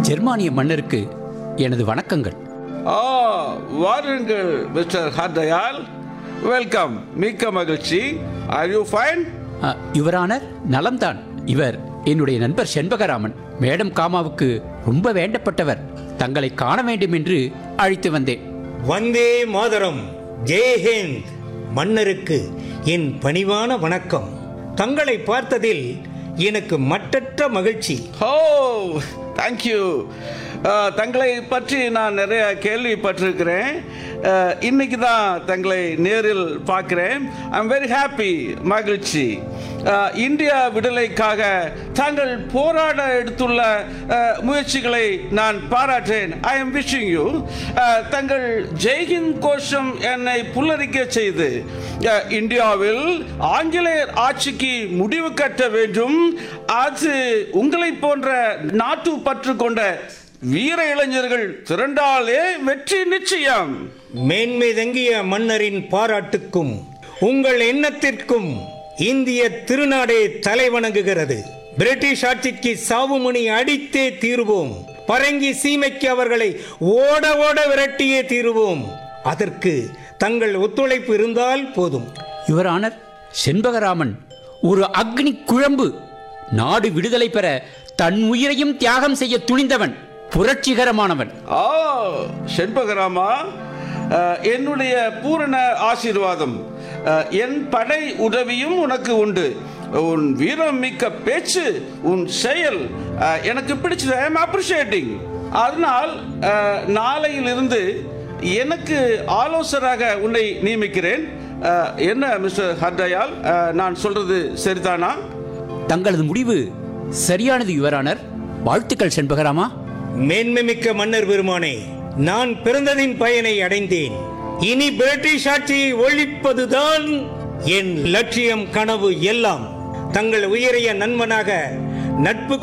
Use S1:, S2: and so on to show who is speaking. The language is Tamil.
S1: ஜெர்மானிய மன்னருக்கு எனது வணக்கங்கள்
S2: ஆ வாருங்கள் மிஸ்டர் ஹர்தயால் வெல்கம் மிக்க மகிழ்ச்சி ஆர் யூ ஃபைன்
S1: அ, யுவரானர் நலம்தான் இவர் என்னுடைய நண்பர் செண்பகராமன் மேடம் காமாவுக்கு ரொம்ப வேண்டப்பட்டவர் தங்களை காண வேண்டும் என்று அழைத்து வந்தேன்
S3: வந்தே மாதரம் ஜெய்ஹிந்த் மன்னருக்கு என் பணிவான வணக்கம் தங்களை பார்த்ததில் எனக்கு மட்டற்ற மகிழ்ச்சி
S2: ஓ தேங்க்யூ தங்களை பற்றி நான் நிறைய கேள்விப்பட்டிருக்கிறேன் அஹ், இன்னைக்கு தான் தங்களை நேரில் பார்க்கிறேன் ஐம் வெரி ஹாப்பி மகிழ்ச்சி அஹ், இந்தியா விடுதலைக்காக தாங்கள் போராட எடுத்துள்ள அஹ், முயற்சிகளை நான் பாராட்டேன் ஐ எம் விஷிங் யூ தங்கள் ஜெய்ஹிந்த் கோஷம் என்னை புல்லரிக்க செய்து அஹ், இந்தியாவில் ஆங்கிலேயர் ஆட்சிக்கு முடிவு கட்ட வேண்டும் அது உங்களை போன்ற நாட்டு பற்று கொண்ட வீர இளைஞர்கள் திரண்டாலே வெற்றி நிச்சயம்
S3: மேன்மை தங்கிய மன்னரின் பாராட்டுக்கும் உங்கள் எண்ணத்திற்கும் இந்திய திருநாடே தலைவணங்குகிறது பிரிட்டிஷ் ஆட்சிக்கு சாவுமணி அடித்தே தீருவோம் பரங்கி சீமைக்கு அவர்களை ஓட ஓட விரட்டியே தீருவோம் அதற்கு தங்கள் ஒத்துழைப்பு இருந்தால் போதும்
S1: யுவரானர் செண்பகராமன் ஒரு அக்னி குழம்பு நாடு விடுதலை பெற தன் உயிரையும் தியாகம் செய்ய துணிந்தவன் புரட்சிகரமானவன்
S2: ஆ செண்பகராமா அஹ், என்னுடைய பூரண ஆசீர்வாதம் அஹ், என் படை உதவியும் உனக்கு உண்டு உன் வீரம் மிக்க பேச்சு உன் செயல் அஹ், எனக்கு பிடிச்சது ஐ எம் அப்ரிஷியேட்டிங் அதனால் அஹ், நாளையிலிருந்து எனக்கு ஆலோசகராக உன்னை நியமிக்கிறேன் அஹ், என்ன மிஸ்டர் ஹர்தயால் அஹ், நான் சொல்றது சரிதானா
S1: தங்களது முடிவு சரியானது யுவரானர் வாழ்த்துக்கள் செண்பகராமா
S3: மேன்மைமிக்க மன்னர் பெருமானே நான் பிறந்ததின் பயனை அடைந்தேன் இனி பிரிட்டிஷ் ஆட்சியை ஒழிப்பதுதான் என் லட்சியம் கனவு எல்லாம் தங்கள் உயரிய நண்பனாக நட்பு